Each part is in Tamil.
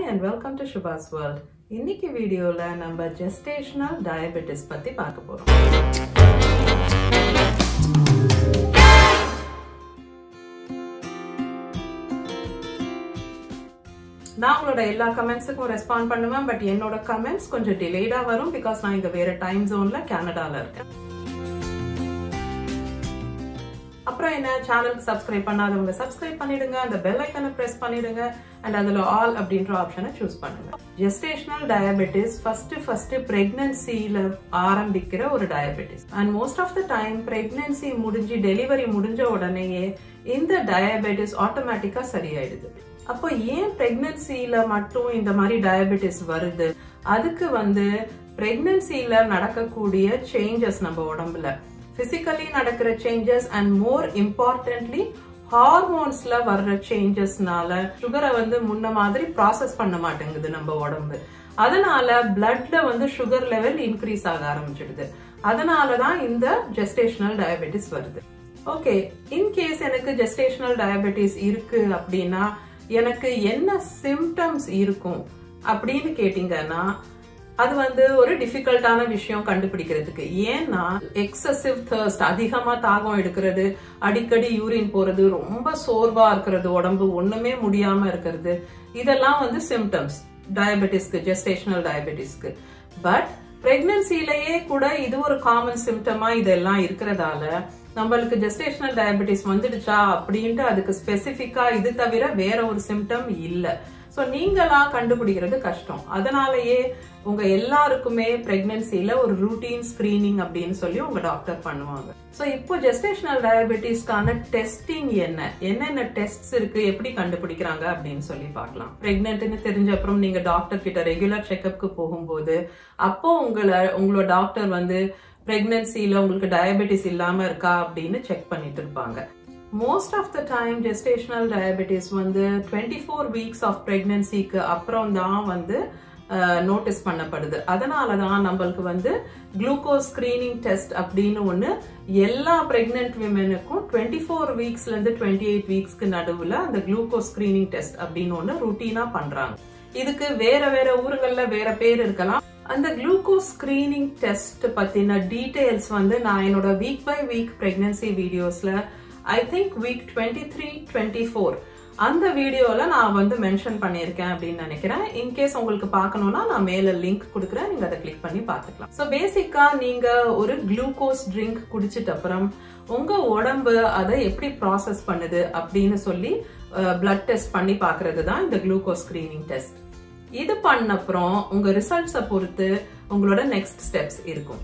and welcome to Subash world இன்னைக்கு வீடியோல நம்ம ஜெஸ்டேஷனல் டயபெட்டிஸ் பத்தி பார்க்க போறோம் நான் உங்களோட எல்லா கமெண்ட்ஸுக்கும் ரெஸ்பாண்ட் பண்ணுவேன் பட் என்னோட கமெண்ட்ஸ் கொஞ்சம் டிலேடா வரும் பிகாஸ் நான் இங்க வேற டைம் ஜோன்ல கனடால இருக்கேன் அப்புறம் என்ன சேனலுக்கு சப்ஸ்கிரைப் பண்ணாதவங்க சப்ஸ்கிரைப் பண்ணிடுங்க அந்த பெல் ஐக்கனை பிரஸ் பண்ணிடுங்க அண்ட் அதுல ஆல் அப்படின்ற ஆப்ஷனை சூஸ் பண்ணுங்க ஜெஸ்டேஷனல் டயபெட்டிஸ் ஃபர்ஸ்ட் ஃபர்ஸ்ட் பிரெக்னன்சில ஆரம்பிக்கிற ஒரு diabetes and most of the time pregnancy முடிஞ்சு டெலிவரி முடிஞ்ச உடனேயே இந்த டயபெட்டிஸ் ஆட்டோமேட்டிக்கா சரியாயிடுது அப்போ ஏன் பிரெக்னன்சில மட்டும் இந்த மாதிரி டயபெட்டிஸ் வருது அதுக்கு வந்து பிரெக்னன்சில நடக்கக்கூடிய சேஞ்சஸ் நம்ம உடம்புல பிசிக்கலி நடக்கிற சேஞ்சஸ் அண்ட் மோர் இம்பார்ட்டன்ட்லி ஹார்மோன்ஸ்ல வர்ற சேஞ்சஸ்னால சுகரை வந்து முன்ன மாதிரி ப்ராசஸ் பண்ண மாட்டேங்குது நம்ம உடம்பு அதனால பிளட்ல வந்து சுகர் லெவல் இன்க்ரீஸ் ஆக ஆரம்பிச்சிடுது அதனாலதான் இந்த ஜெஸ்டேஷனல் டயபெட்டிஸ் வருது ஓகே இன்கேஸ் எனக்கு ஜெஸ்டேஷனல் டயபெட்டிஸ் இருக்கு அப்படின்னா எனக்கு என்ன சிம்டம்ஸ் இருக்கும் அப்படின்னு கேட்டீங்கன்னா அது வந்து ஒரு டிஃபிகல்ட்டான விஷயம் கண்டுபிடிக்கிறதுக்கு ஏன்னா எக்ஸசிவ் தர்ஸ்ட் அதிகமா தாகம் எடுக்கிறது அடிக்கடி யூரின் போறது ரொம்ப சோர்வா இருக்கிறது உடம்பு ஒண்ணுமே முடியாம இருக்கிறது இதெல்லாம் வந்து சிம்டம்ஸ் டயபெட்டிஸ்க்கு ஜெஸ்டேஷனல் டயபெட்டிஸ்க்கு பட் பிரெக்னன்சிலேயே கூட இது ஒரு காமன் சிம்டமா இதெல்லாம் இருக்கிறதால நம்மளுக்கு ஜெஸ்டேஷனல் டயபெட்டிஸ் வந்துடுச்சா அப்படின்ட்டு அதுக்கு ஸ்பெசிபிக்கா இது தவிர வேற ஒரு சிம்டம் இல்லை ஸோ நீங்களா கண்டுபிடிக்கிறது கஷ்டம் அதனாலயே உங்க எல்லாருக்குமே பிரெக்னன்சில ஒரு ரூட்டீன் ஸ்கிரீனிங் அப்படின்னு சொல்லி உங்க டாக்டர் பண்ணுவாங்க ஸோ இப்போ ஜெஸ்டேஷனல் டயபெட்டிஸ்க்கான டெஸ்டிங் என்ன என்னென்ன டெஸ்ட்ஸ் இருக்கு எப்படி கண்டுபிடிக்கிறாங்க அப்படின்னு சொல்லி பார்க்கலாம் பிரெக்னென்ட்னு தெரிஞ்ச அப்புறம் நீங்க டாக்டர் கிட்ட ரெகுலர் செக்அப்க்கு போகும்போது அப்போ உங்களை உங்களோட டாக்டர் வந்து பிரெக்னன்சில உங்களுக்கு டயபெட்டிஸ் இல்லாம இருக்கா அப்படின்னு செக் பண்ணிட்டு இருப்பாங்க most of the time gestational diabetes வந்து டுவெண்ட்டி ஃபோர் வீக்ஸ் ஆஃப் பிரெக்னன்சிக்கு அப்புறம் தான் வந்து நோட்டீஸ் பண்ணப்படுது அதனால தான் நம்மளுக்கு வந்து குளுக்கோஸ் ஸ்கிரீனிங் டெஸ்ட் அப்படின்னு ஒன்று எல்லா பிரெக்னென்ட் விமனுக்கும் டுவெண்ட்டி ஃபோர் வீக்ஸ்லேருந்து டுவெண்ட்டி எயிட் வீக்ஸ்க்கு நடுவில் அந்த குளுக்கோஸ் ஸ்கிரீனிங் டெஸ்ட் அப்படின்னு ஒன்று ருட்டீனாக பண்ணுறாங்க இதுக்கு வேற வேற ஊருகள்ல வேற பேர் இருக்கலாம் அந்த குளுக்கோஸ் ஸ்கிரீனிங் டெஸ்ட் பத்தின டீடைல்ஸ் வந்து நான் என்னோட வீக் பை வீக் பிரெக்னன்சி வீடியோஸ்ல I think week twenty three twenty four அந்த வீடியோல நான் வந்து மென்ஷன் பண்ணியிருக்கேன் அப்படின்னு நினைக்கிறேன் இன்கேஸ் உங்களுக்கு பார்க்கணும்னா நான் மேல லிங்க் கொடுக்குறேன் நீங்க அதை கிளிக் பண்ணி பார்த்துக்கலாம் ஸோ பேசிக்கா நீங்க ஒரு குளுக்கோஸ் ட்ரிங்க் குடிச்சிட்ட அப்புறம் உங்க உடம்பு அதை எப்படி ப்ராசஸ் பண்ணுது அப்படின்னு சொல்லி பிளட் டெஸ்ட் பண்ணி பாக்குறது தான் இந்த குளுக்கோஸ் ஸ்கிரீனிங் டெஸ்ட் இது பண்ண அப்புறம் உங்க ரிசல்ட்ஸை பொறுத்து உங்களோட நெக்ஸ்ட் ஸ்டெப்ஸ் இருக்கும்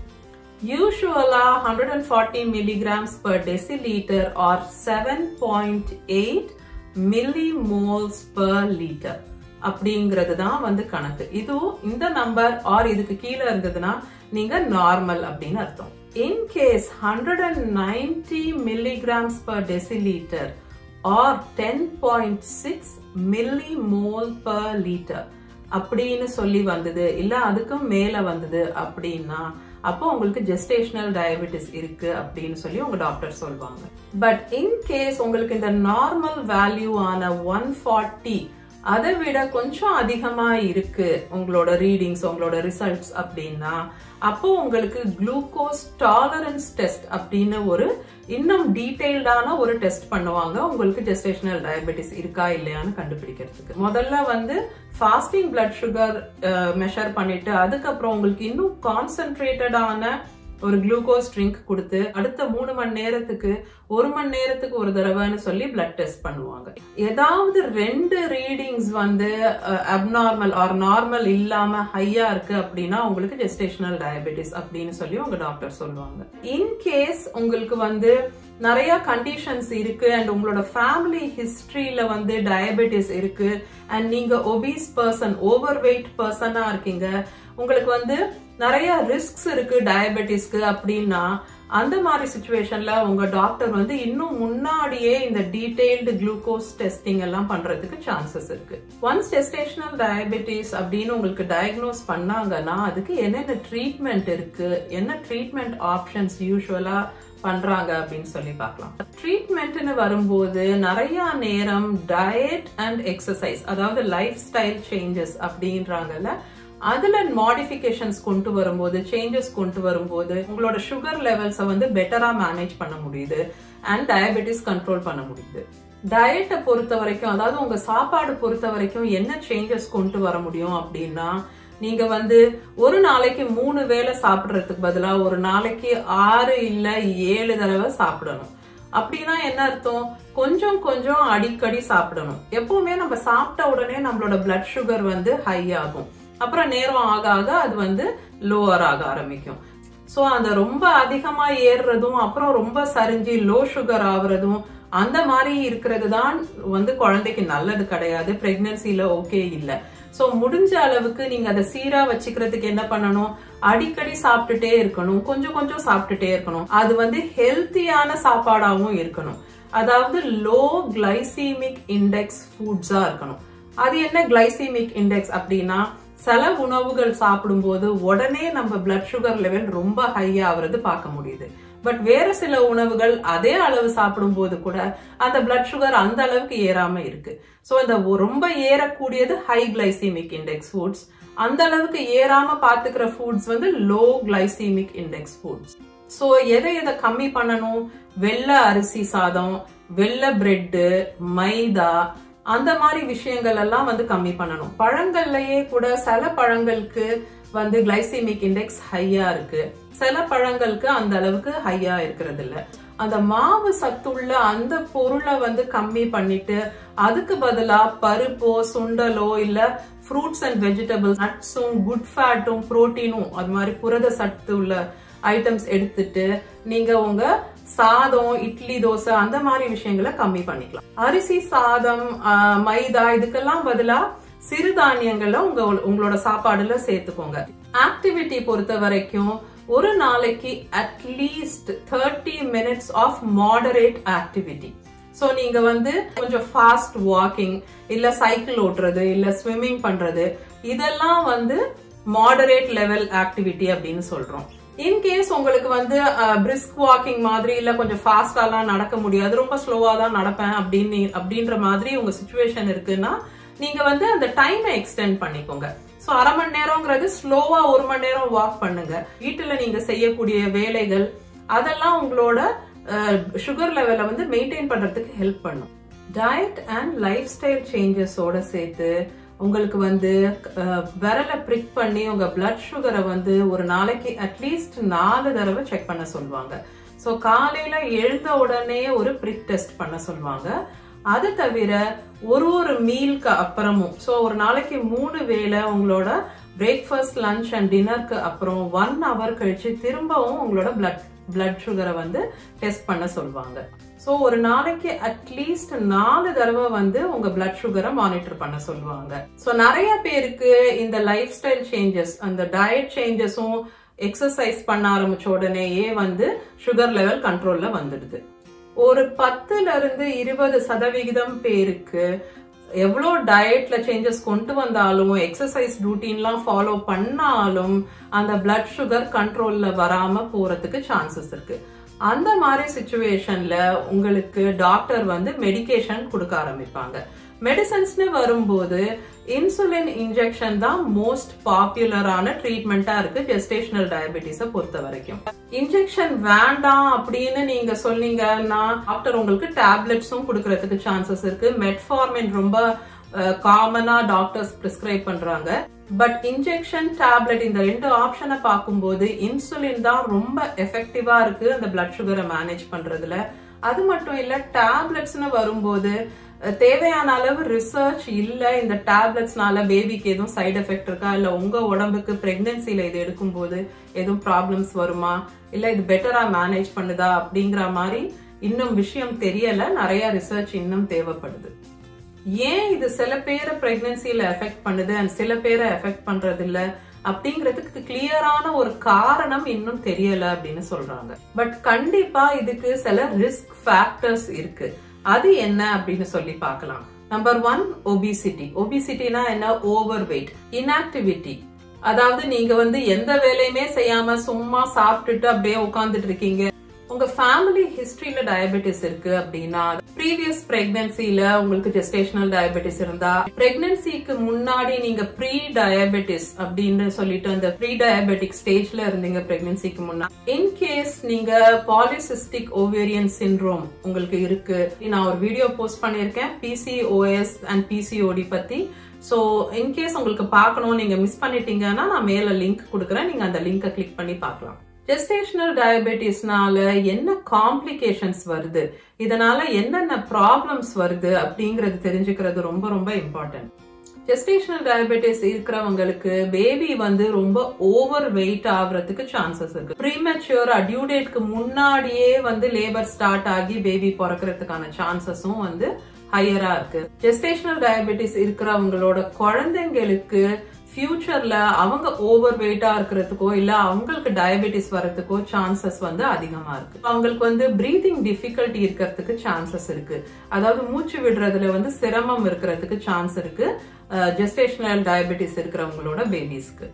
யூஸ்வலா hundred and forty milligrams per decilitre or seven point eight millimoles per litre அப்படிங்கிறது தான் வந்து கணக்கு இதுவும் இந்த நம்பர் ஆர் இதுக்கு கீழே இருந்ததுன்னா நீங்க நார்மல் அப்படின்னு அர்த்தம் in case hundred and ninety milligrams per decilitre or ten point six millimole per litre அப்படின்னு சொல்லி வந்தது இல்ல அதுக்கும் மேல வந்தது அப்படின்னா அப்போ உங்களுக்கு ஜெஸ்டேஷனல் டயபெட்டிஸ் இருக்கு அப்படின்னு சொல்லி உங்க டாக்டர் சொல்லுவாங்க பட் இன் கேஸ் உங்களுக்கு இந்த நார்மல் வேல்யூ ஆன ஒன் ஃபார்ட்டி அதை விட கொஞ்சம் அதிகமா இருக்கு உங்களோட ரீடிங்ஸ் உங்களோட ரிசல்ட்ஸ் அப்படின்னா அப்போ உங்களுக்கு குளுக்கோஸ் டாலரன்ஸ் டெஸ்ட் அப்படின்னு ஒரு இன்னும் டீடைல்டான ஒரு டெஸ்ட் பண்ணுவாங்க உங்களுக்கு ஜெஸ்டேஷனல் டயபெட்டிஸ் இருக்கா இல்லையான்னு கண்டுபிடிக்கிறதுக்கு முதல்ல வந்து ஃபாஸ்டிங் பிளட் சுகர் மெஷர் பண்ணிட்டு அதுக்கப்புறம் உங்களுக்கு இன்னும் கான்சென்ட்ரேட்டடான ஒரு குளுக்கோஸ் ட்ரிங்க் கொடுத்து அடுத்த மூணு மணி நேரத்துக்கு ஒரு மணி நேரத்துக்கு ஒரு தடவைன்னு சொல்லி பிளட் டெஸ்ட் பண்ணுவாங்க ஏதாவது ரெண்டு ரீடிங்ஸ் வந்து அப்நார்மல் ஆர் நார்மல் இல்லாம ஹையா இருக்கு அப்படின்னா உங்களுக்கு ஜெஸ்டேஷனல் டயபெட்டிஸ் அப்படின்னு சொல்லி உங்க டாக்டர் சொல்லுவாங்க இன் கேஸ் உங்களுக்கு வந்து நிறைய கண்டிஷன்ஸ் இருக்கு அண்ட் உங்களோட ஃபேமிலி ஹிஸ்டரியில வந்து டயபெட்டிஸ் இருக்கு அண்ட் நீங்க ஒபீஸ் பர்சன் ஓவர் வெயிட் பர்சனா இருக்கீங்க உங்களுக்கு வந்து நிறைய ரிஸ்க்ஸ் இருக்கு டயபெட்டிஸ்க்கு அப்படின்னா அந்த மாதிரி சுச்சுவேஷன்ல உங்க டாக்டர் வந்து இன்னும் முன்னாடியே இந்த டீடைல்டு குளுக்கோஸ் டெஸ்டிங் எல்லாம் பண்றதுக்கு சான்சஸ் இருக்கு ஒன்ஸ் டெஸ்டேஷனல் டயபெட்டிஸ் அப்படின்னு உங்களுக்கு டயக்னோஸ் பண்ணாங்கன்னா அதுக்கு என்னென்ன ட்ரீட்மெண்ட் இருக்கு என்ன ட்ரீட்மெண்ட் ஆப்ஷன்ஸ் யூஸ்வலா பண்றாங்க அப்படின்னு சொல்லி பார்க்கலாம் ட்ரீட்மெண்ட்னு வரும்போது நிறைய நேரம் டயட் அண்ட் எக்ஸசைஸ் அதாவது லைஃப் ஸ்டைல் சேஞ்சஸ் அப்படின்றாங்கல்ல அதுல மாடிஃபிகேஷன்ஸ் கொண்டு வரும்போது சேஞ்சஸ் கொண்டு வரும்போது உங்களோட சுகர் லெவல்ஸை வந்து பெட்டரா மேனேஜ் பண்ண முடியுது அண்ட் டயபெட்டிஸ் கண்ட்ரோல் பண்ண முடியுது டயட்டை பொறுத்த வரைக்கும் அதாவது உங்க சாப்பாடு பொறுத்த வரைக்கும் என்ன சேஞ்சஸ் கொண்டு வர முடியும் அப்படின்னா நீங்க வந்து ஒரு நாளைக்கு மூணு வேளை சாப்பிடுறதுக்கு பதிலா ஒரு நாளைக்கு ஆறு இல்ல ஏழு தடவை சாப்பிடணும் அப்படின்னா என்ன அர்த்தம் கொஞ்சம் கொஞ்சம் அடிக்கடி சாப்பிடணும் எப்பவுமே நம்ம சாப்பிட்ட உடனே நம்மளோட பிளட் சுகர் வந்து ஹை ஆகும் அப்புறம் நேரம் ஆக ஆக அது வந்து லோவர் ஆக ஆரம்பிக்கும் ஸோ அந்த ரொம்ப அதிகமா ஏறுறதும் அப்புறம் ரொம்ப சரிஞ்சு லோ சுகர் ஆகுறதும் அந்த மாதிரி இருக்கிறது தான் வந்து குழந்தைக்கு நல்லது கிடையாது பிரெக்னன்சில ஓகே இல்லை ஸோ முடிஞ்ச அளவுக்கு நீங்க அதை சீரா வச்சுக்கிறதுக்கு என்ன பண்ணணும் அடிக்கடி சாப்பிட்டுட்டே இருக்கணும் கொஞ்சம் கொஞ்சம் சாப்பிட்டுட்டே இருக்கணும் அது வந்து ஹெல்த்தியான சாப்பாடாகவும் இருக்கணும் அதாவது லோ கிளைசிமிக் இண்டெக்ஸ் ஃபுட்ஸா இருக்கணும் அது என்ன கிளைசிமிக் இண்டெக்ஸ் அப்படின்னா சில உணவுகள் சாப்பிடும்போது உடனே நம்ம பிளட் சுகர் லெவல் ரொம்ப ஹை ஆகுறது பார்க்க முடியுது பட் வேற சில உணவுகள் அதே அளவு சாப்பிடும் போது கூட அந்த பிளட் சுகர் அந்த அளவுக்கு ஏறாம இருக்கு ஸோ இந்த ரொம்ப ஏறக்கூடியது ஹை கிளைசிமிக் இண்டெக்ஸ் ஃபுட்ஸ் அந்த அளவுக்கு ஏறாம பாத்துக்கிற ஃபுட்ஸ் வந்து low glycaemic index foods so எதை எதை கம்மி பண்ணணும் வெள்ளை அரிசி சாதம் வெள்ளை பிரெட்டு மைதா அந்த மாதிரி விஷயங்கள் எல்லாம் வந்து கம்மி பண்ணணும் பழங்கள்லயே கூட சில பழங்களுக்கு வந்து கிளைசிமிக் இண்டெக்ஸ் ஹையா இருக்கு சில பழங்களுக்கு அந்த அளவுக்கு ஹையா இருக்கிறது இல்ல அந்த மாவு சத்துள்ள அந்த பொருளை வந்து கம்மி பண்ணிட்டு அதுக்கு பதிலா பருப்போ சுண்டலோ இல்ல ஃப்ரூட்ஸ் அண்ட் வெஜிடபிள்ஸ் நட்ஸும் குட் ஃபேட்டும் புரோட்டீனும் அது மாதிரி புரத சத்து உள்ள ஐட்டம்ஸ் எடுத்துட்டு நீங்க உங்க சாதம் இட்லி தோசை அந்த மாதிரி விஷயங்களை கம்மி பண்ணிக்கலாம் அரிசி சாதம் மைதா இதுக்கெல்லாம் பதிலா சிறுதானியங்களை உங்க உங்களோட சாப்பாடுல சேர்த்துக்கோங்க ஆக்டிவிட்டி பொறுத்த வரைக்கும் ஒரு நாளைக்கு at least thirty minutes of moderate activity so நீங்க வந்து கொஞ்சம் ஃபாஸ்ட் வாக்கிங் இல்ல சைக்கிள் ஓட்டுறது இல்ல ஸ்விம்மிங் பண்றது இதெல்லாம் வந்து மாடரேட் லெவல் ஆக்டிவிட்டி அப்படின்னு சொல்றோம் இன்கேஸ் உங்களுக்கு வந்து பிரிஸ்க் வாக்கிங் மாதிரி இல்ல கொஞ்சம் ஃபாஸ்டாலாம் நடக்க முடியாது ரொம்ப ஸ்லோவா தான் நடப்பேன் அப்படின்னு அப்படின்ற மாதிரி உங்க சுச்சுவேஷன் இருக்குன்னா நீங்க வந்து அந்த டைமை எக்ஸ்டெண்ட் பண்ணிக்கோங்க ஸோ அரை மணி நேரம்ங்கிறது ஸ்லோவா ஒரு மணி நேரம் வாக் பண்ணுங்க வீட்டுல நீங்க செய்யக்கூடிய வேலைகள் அதெல்லாம் உங்களோட சுகர் லெவலை வந்து மெயின்டைன் பண்றதுக்கு ஹெல்ப் பண்ணும் டயட் அண்ட் லைஃப் ஸ்டைல் சேஞ்சஸோட சேர்த்து உங்களுக்கு வந்து விரலை ப்ரிக் பண்ணி உங்க பிளட் சுகரை வந்து ஒரு நாளைக்கு அட்லீஸ்ட் நாலு தடவை செக் பண்ண சொல்லுவாங்க ஸோ காலையில எழுந்த உடனே ஒரு ப்ரிக் டெஸ்ட் பண்ண சொல்லுவாங்க அது தவிர ஒரு ஒரு மீல்க்கு அப்புறமும் ஸோ ஒரு நாளைக்கு மூணு வேளை உங்களோட பிரேக்ஃபாஸ்ட் லஞ்ச் அண்ட் டின்னருக்கு அப்புறம் ஒன் ஹவர் கழிச்சு திரும்பவும் உங்களோட பிளட் பிளட் சுகரை வந்து டெஸ்ட் பண்ண சொல்லுவாங்க ஸோ ஒரு நாளைக்கு அட்லீஸ்ட் நாலு தடவை வந்து உங்க பிளட் சுகரை மானிட்டர் பண்ண சொல்லுவாங்க ஸோ நிறைய பேருக்கு இந்த லைஃப் ஸ்டைல் சேஞ்சஸ் அந்த டயட் சேஞ்சஸும் எக்ஸசைஸ் பண்ண ஆரம்பிச்ச உடனேயே வந்து சுகர் லெவல் கண்ட்ரோல்ல வந்துடுது ஒரு பத்துல இருந்து இருபது சதவிகிதம் பேருக்கு எவ்வளோ டயட்ல சேஞ்சஸ் கொண்டு வந்தாலும் எக்ஸசைஸ் ரூட்டீன்லாம் ஃபாலோ பண்ணாலும் அந்த பிளட் சுகர் கண்ட்ரோல்ல வராம போறதுக்கு சான்சஸ் இருக்கு அந்த மாதிரி சுச்சுவேஷன்ல உங்களுக்கு டாக்டர் வந்து மெடிகேஷன் கொடுக்க ஆரம்பிப்பாங்க மெடிசன்ஸ்னு வரும்போது இன்சுலின் இன்ஜெக்ஷன் தான் மோஸ்ட் பாப்புலரான ட்ரீட்மெண்டா இருக்கு ஜெஸ்டேஷனல் டயபெட்டிஸை பொறுத்த வரைக்கும் இன்ஜெக்ஷன் வேண்டாம் அப்படின்னு நீங்க சொன்னீங்கன்னா டாக்டர் உங்களுக்கு டேப்லெட்ஸும் கொடுக்கறதுக்கு சான்சஸ் இருக்கு மெட்ஃபார்மின் ரொம்ப காமனா டாக்டர்ஸ் பிரிஸ்கிரைப் பண்றாங்க பட் இன்ஜெக்ஷன் டேப்லெட் இந்த ரெண்டு ஆப்ஷனை பார்க்கும்போது இன்சுலின் தான் ரொம்ப எஃபெக்டிவா இருக்கு அந்த பிளட் சுகரை மேனேஜ் பண்றதுல அது மட்டும் இல்ல டேப்லெட்ஸ்னு வரும்போது தேவையான அளவு ரிசர்ச் இல்ல இந்த டேப்லெட்ஸ்னால பேபிக்கு எதுவும் சைடு எஃபெக்ட் இருக்கா இல்ல உங்க உடம்புக்கு பிரெக்னன்சில இது எடுக்கும்போது எதுவும் ப்ராப்ளம்ஸ் வருமா இல்ல இது பெட்டரா மேனேஜ் பண்ணுதா அப்படிங்கிற மாதிரி இன்னும் விஷயம் தெரியல நிறைய ரிசர்ச் இன்னும் தேவைப்படுது ஏன் இது சில பேரை பிரெக்னன்சில எஃபெக்ட் பண்ணுது அண்ட் சில பேரை எஃபெக்ட் பண்றது இல்ல அப்படிங்கிறதுக்கு கிளியரான ஒரு காரணம் இன்னும் தெரியல அப்படின்னு சொல்றாங்க பட் கண்டிப்பா இதுக்கு சில ரிஸ்க் ஃபேக்டர்ஸ் இருக்கு அது என்ன அப்படின்னு சொல்லி பார்க்கலாம் நம்பர் ஒன் ஒபிசிட்டி ஒபிசிட்டினா என்ன ஓவர் வெயிட் இன்ஆக்டிவிட்டி அதாவது நீங்க வந்து எந்த வேலையுமே செய்யாம சும்மா சாப்பிட்டுட்டு அப்படியே உட்காந்துட்டு இருக்கீங்க உங்க ஃபேமிலி ஹிஸ்டரியில டயபெட்டிஸ் இருக்கு அப்படின்னா ப்ரீவியஸ் பிரெக்னன்சில உங்களுக்கு ஜெஸ்டேஷனல் டயபெட்டிஸ் இருந்தா பிரெக்னன்சிக்கு முன்னாடி நீங்க ப்ரீ டயபெட்டிஸ் அப்படின்னு சொல்லிட்டு அந்த ப்ரீ டயபெட்டிக் ஸ்டேஜ்ல இருந்தீங்க பிரெக்னன்சிக்கு முன்னாடி இன் கேஸ் நீங்க பாலிசிஸ்டிக் ஓவேரியன் சிண்ட்ரோம் உங்களுக்கு இருக்கு நான் ஒரு வீடியோ போஸ்ட் பண்ணியிருக்கேன் பிசிஓஎஸ் அண்ட் பிசிஓடி பத்தி ஸோ இன்கேஸ் உங்களுக்கு பார்க்கணும் நீங்க மிஸ் பண்ணிட்டீங்கன்னா நான் மேல லிங்க் கொடுக்குறேன் நீங்க அந்த லிங்கை கிளிக் பண்ணி பார்க்கலாம் ஜெஸ்டேஷனல் டயபெட்டிஸ்னால என்ன காம்ப்ளிகேஷன்ஸ் வருது இதனால என்னென்ன ப்ராப்ளம்ஸ் வருது அப்படிங்கறது தெரிஞ்சுக்கிறது ரொம்ப ரொம்ப இம்பார்ட்டன்ட் ஜெஸ்டேஷனல் டயபெட்டிஸ் இருக்கிறவங்களுக்கு பேபி வந்து ரொம்ப ஓவர் வெயிட் ஆகுறதுக்கு சான்சஸ் இருக்கு ப்ரீமெச்சூர் டியூடேட்க்கு முன்னாடியே வந்து லேபர் ஸ்டார்ட் ஆகி பேபி பிறக்கிறதுக்கான சான்சஸும் வந்து ஹையரா இருக்கு ஜெஸ்டேஷனல் டயபெட்டிஸ் இருக்கிறவங்களோட குழந்தைங்களுக்கு ஃபியூச்சர்ல அவங்க ஓவர் வெயிட்டா இருக்கிறதுக்கோ இல்ல அவங்களுக்கு டயபெட்டிஸ் வரதுக்கோ சான்சஸ் வந்து அதிகமா இருக்கு அவங்களுக்கு வந்து பிரீதிங் டிஃபிகல்ட்டி இருக்கிறதுக்கு சான்சஸ் இருக்கு அதாவது மூச்சு விடுறதுல வந்து சிரமம் இருக்கிறதுக்கு சான்ஸ் இருக்கு ஜெஸ்டேஷனல் டயபெட்டிஸ் இருக்கிறவங்களோட பேபிஸ்க்கு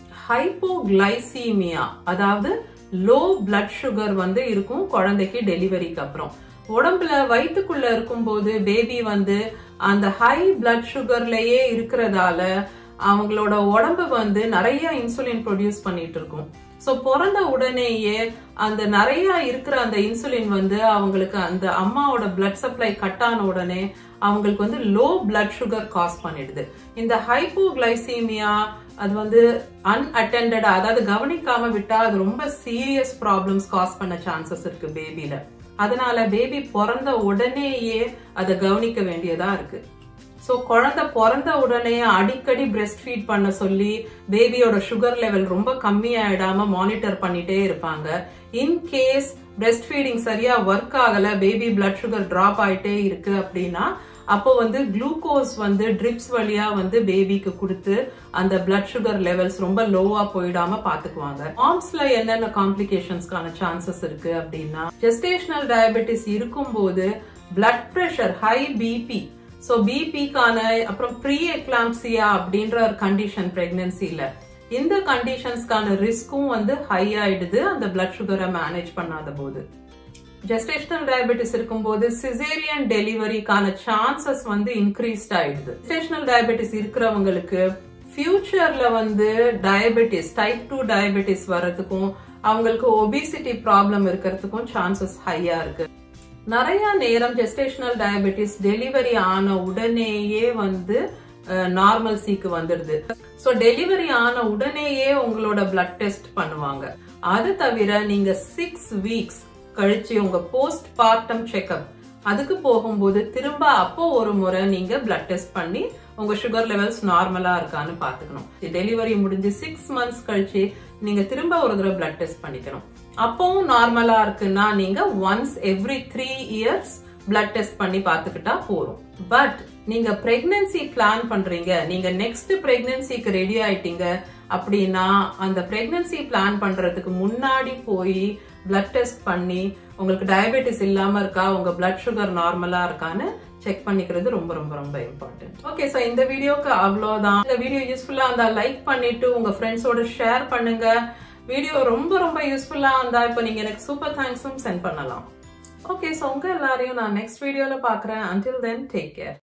ஹைப்போகிளைசீமியா அதாவது லோ பிளட் சுகர் வந்து இருக்கும் குழந்தைக்கு டெலிவரிக்கு அப்புறம் உடம்புல வயிற்றுக்குள்ள இருக்கும்போது பேபி வந்து அந்த ஹை பிளட் சுகர்லயே இருக்கிறதால அவங்களோட உடம்பு வந்து நிறைய இன்சுலின் ப்ரொடியூஸ் பண்ணிட்டு இருக்கும் ஸோ பிறந்த உடனேயே அந்த நிறைய இருக்கிற அந்த இன்சுலின் வந்து அவங்களுக்கு அந்த அம்மாவோட பிளட் சப்ளை கட் ஆன உடனே அவங்களுக்கு வந்து லோ பிளட் சுகர் காஸ் பண்ணிடுது இந்த ஹைப்போகிளைசீமியா அது வந்து அன்அட்டெண்டட் அதாவது கவனிக்காம விட்டா அது ரொம்ப சீரியஸ் ப்ராப்ளம்ஸ் காஸ் பண்ண சான்சஸ் இருக்கு பேபில அதனால பேபி பிறந்த உடனேயே அதை கவனிக்க வேண்டியதா இருக்கு ஸோ குழந்தை பிறந்த உடனே அடிக்கடி பிரெஸ்ட் ஃபீட் பண்ண சொல்லி பேபியோட சுகர் லெவல் ரொம்ப கம்மியாயிடாம மானிட்டர் பண்ணிட்டே இருப்பாங்க இன் கேஸ் பிரெஸ்ட் ஃபீடிங் சரியா ஒர்க் ஆகல பேபி பிளட் சுகர் டிராப் ஆயிட்டே இருக்கு அப்படின்னா அப்போ வந்து குளுக்கோஸ் வந்து ட்ரிப்ஸ் வழியா வந்து பேபிக்கு கொடுத்து அந்த பிளட் சுகர் லெவல்ஸ் ரொம்ப லோவா போயிடாம பாத்துக்குவாங்க மாம்ஸ்ல என்னென்ன காம்ப்ளிகேஷன்ஸ்க்கான சான்சஸ் இருக்கு அப்படின்னா ஜெஸ்டேஷனல் டயபெட்டிஸ் இருக்கும்போது blood pressure high BP so பிபிக்கான அப்புறம் ப்ரீ எக்லாம்சியா அப்படின்ற ஒரு கண்டிஷன் பிரெக்னன்சில இந்த கண்டிஷன்ஸ்க்கான ரிஸ்க்கும் வந்து ஹை ஆயிடுது அந்த பிளட் சுகரை மேனேஜ் பண்ணாத போது ஜெஸ்டேஷனல் டயபெட்டிஸ் இருக்கும்போது சிசேரியன் டெலிவரிக்கான சான்சஸ் வந்து இன்க்ரீஸ்ட் ஆயிடுது ஜெஸ்டேஷனல் டயபெட்டிஸ் இருக்கிறவங்களுக்கு ஃபியூச்சர்ல வந்து டயபெட்டிஸ் டைப் டூ டயபெட்டிஸ் வர்றதுக்கும் அவங்களுக்கு ஒபிசிட்டி ப்ராப்ளம் இருக்கிறதுக்கும் சான்சஸ் ஹையா இருக்கு நிறைய நேரம் ஜெஸ்டேஷனல் டயபெட்டிஸ் டெலிவரி ஆன உடனேயே வந்து நார்மல்சிக்கு வந்துடுது ஸோ டெலிவரி ஆன உடனேயே உங்களோட பிளட் டெஸ்ட் பண்ணுவாங்க அது தவிர நீங்க சிக்ஸ் வீக்ஸ் கழிச்சு உங்க போஸ்ட் பார்ட்டம் செக்அப் அதுக்கு போகும்போது திரும்ப அப்போ ஒரு முறை நீங்க பிளட் டெஸ்ட் பண்ணி உங்க சுகர் லெவல்ஸ் நார்மலா இருக்கான்னு பாத்துக்கணும் டெலிவரி முடிஞ்சு சிக்ஸ் மந்த்ஸ் கழிச்சு நீங்க திரும்ப ஒரு தடவை பிளட் டெஸ்ட் பண்ணிக்கணும் அப்பவும் நார்மலா இருக்குன்னா நீங்க once every three years blood test பண்ணி பாத்துக்கிட்டா போறோம் பட் நீங்க பிரெக்னன்சி பிளான் பண்றீங்க நீங்க நெக்ஸ்ட் பிரெக்னன்சிக்கு ரெடி ஆயிட்டீங்க அப்படின்னா அந்த பிரெக்னன்சி பிளான் பண்றதுக்கு முன்னாடி போய் பிளட் டெஸ்ட் பண்ணி உங்களுக்கு டயபெட்டிஸ் இல்லாம இருக்கா உங்க பிளட் சுகர் நார்மலா இருக்கான்னு செக் பண்ணிக்கிறது ரொம்ப ரொம்ப ரொம்ப இம்பார்ட்டன்ட் ஓகே ஸோ இந்த வீடியோக்கு அவ்வளோதான் இந்த வீடியோ யூஸ்ஃபுல்லா இருந்தா லைக் பண்ணிட்டு உங்க ஃப்ரெண்ட்ஸோட ஷேர் பண்ணுங்க வீடியோ ரொம்ப ரொம்ப யூஸ்ஃபுல்லா இருந்தா இப்போ நீங்க எனக்கு சூப்பர் தேங்க்ஸும் சென்ட் பண்ணலாம் ஓகே ஸோ உங்க எல்லாரையும் நான் நெக்ஸ்ட் வீடியோல பாக்குறேன் அன்டில் தென் டேக் கேர்